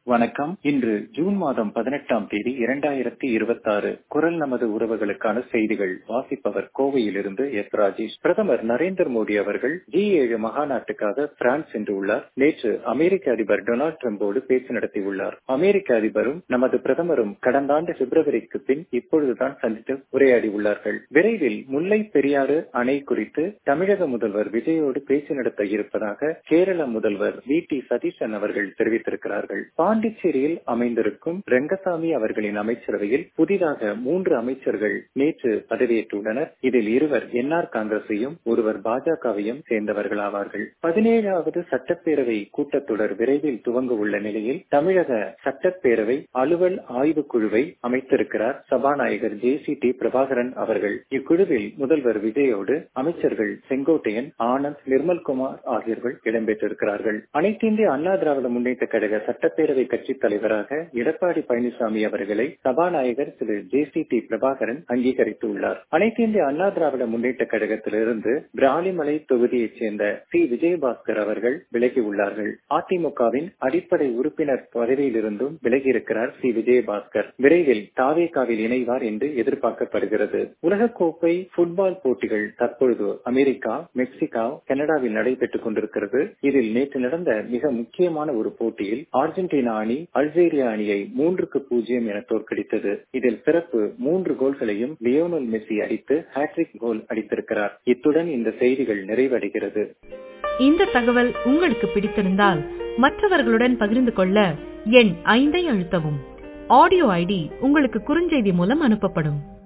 வணக்கம் இன்று ஜூன் மாதம் பதினெட்டாம் தேதி இரண்டாயிரத்தி இருபத்தி ஆறு குரல் நமது உறவுகளுக்கான செய்திகள் வாசிப்பவர் கோவையிலிருந்து எஸ் ராஜேஷ் பிரதமர் நரேந்திர மோடி அவர்கள் ஜி ஏழு மகாநாட்டுக்காக பிரான்ஸ் சென்று உள்ளார் நேற்று அமெரிக்க அதிபர் டொனால்டு டிரம்போடு பேச்சு நடத்தியுள்ளார் அமெரிக்க அதிபரும் நமது பிரதமரும் கடந்த ஆண்டு பிப்ரவரிக்கு பின் இப்பொழுதுதான் சந்தித்து உரையாடி உள்ளார்கள் விரைவில் முல்லை பெரியாறு அணை குறித்து தமிழக முதல்வர் விஜயோடு பேச்சு நடத்த இருப்பதாக கேரள முதல்வர் வி டி சதீஷன் அவர்கள் தெரிவித்திருக்கிறார்கள் பாண்டிச்சேரியில் அமைந்திருக்கும் ரெங்கசாமி அவர்களின் அமைச்சரவையில் புதிதாக மூன்று அமைச்சர்கள் நேற்று பதவியேற்றுள்ளனர் இதில் இருவர் என்ஆர் காங்கிரஸையும் ஒருவர் பாஜகவையும் சேர்ந்தவர்கள் ஆவார்கள் பதினேழாவது சட்டப்பேரவை கூட்டத்தொடர் விரைவில் துவங்க உள்ள நிலையில் தமிழக சட்டப்பேரவை அலுவல் ஆய்வு குழுவை அமைத்திருக்கிறார் சபாநாயகர் ஜே சி டி பிரபாகரன் அவர்கள் இக்குழுவில் முதல்வர் விஜயோடு அமைச்சர்கள் செங்கோட்டையன் ஆனந்த் நிர்மல்குமார் ஆகியோர்கள் இடம்பெற்றிருக்கிறார்கள் அனைத்து இந்திய அண்ணா திராவிட முன்னேற்ற கழக சட்டப்பேரவை கட்சித் தலைவராக எடப்பாடி பழனிசாமி அவர்களை சபாநாயகர் திரு ஜே சி டி பிரபாகரன் அங்கீகரித்துள்ளார் அனைத்து இந்திய அண்ணா திராவிட முன்னேற்ற கழகத்திலிருந்து பிராலிமலை தொகுதியைச் சேர்ந்த சி விஜயபாஸ்கர் அவர்கள் விலகியுள்ளார்கள் அதிமுகவின் அடிப்படை உறுப்பினர் பதவியிலிருந்தும் விலகியிருக்கிறார் சி விஜயபாஸ்கர் விரைவில் தாவேகாவில் இணைவார் என்று எதிர்பார்க்கப்படுகிறது உலகக்கோப்பை புட்பால் போட்டிகள் தற்பொழுது அமெரிக்கா மெக்சிகோ கனடாவில் நடைபெற்றுக் கொண்டிருக்கிறது இதில் நேற்று நடந்த மிக முக்கியமான ஒரு போட்டியில் அர்ஜென்டினா அணி அல்ஜீரியா அணியை மூன்றுக்கு பூஜ்ஜியம் என தோற்கடித்தது இதில் சிறப்பு மூன்று கோல்களையும் லியோனல் மெஸ்ஸி அடித்து ஹேட்ரிக் கோல் அடித்திருக்கிறார் இத்துடன் இந்த செய்திகள் நிறைவடைகிறது இந்த தகவல் உங்களுக்கு பிடித்திருந்தால் மற்றவர்களுடன் பகிர்ந்து கொள்ள எண் ஐந்தை அழுத்தவும் ஆடியோ ஐடி உங்களுக்கு குறுஞ்செய்தி மூலம் அனுப்பப்படும்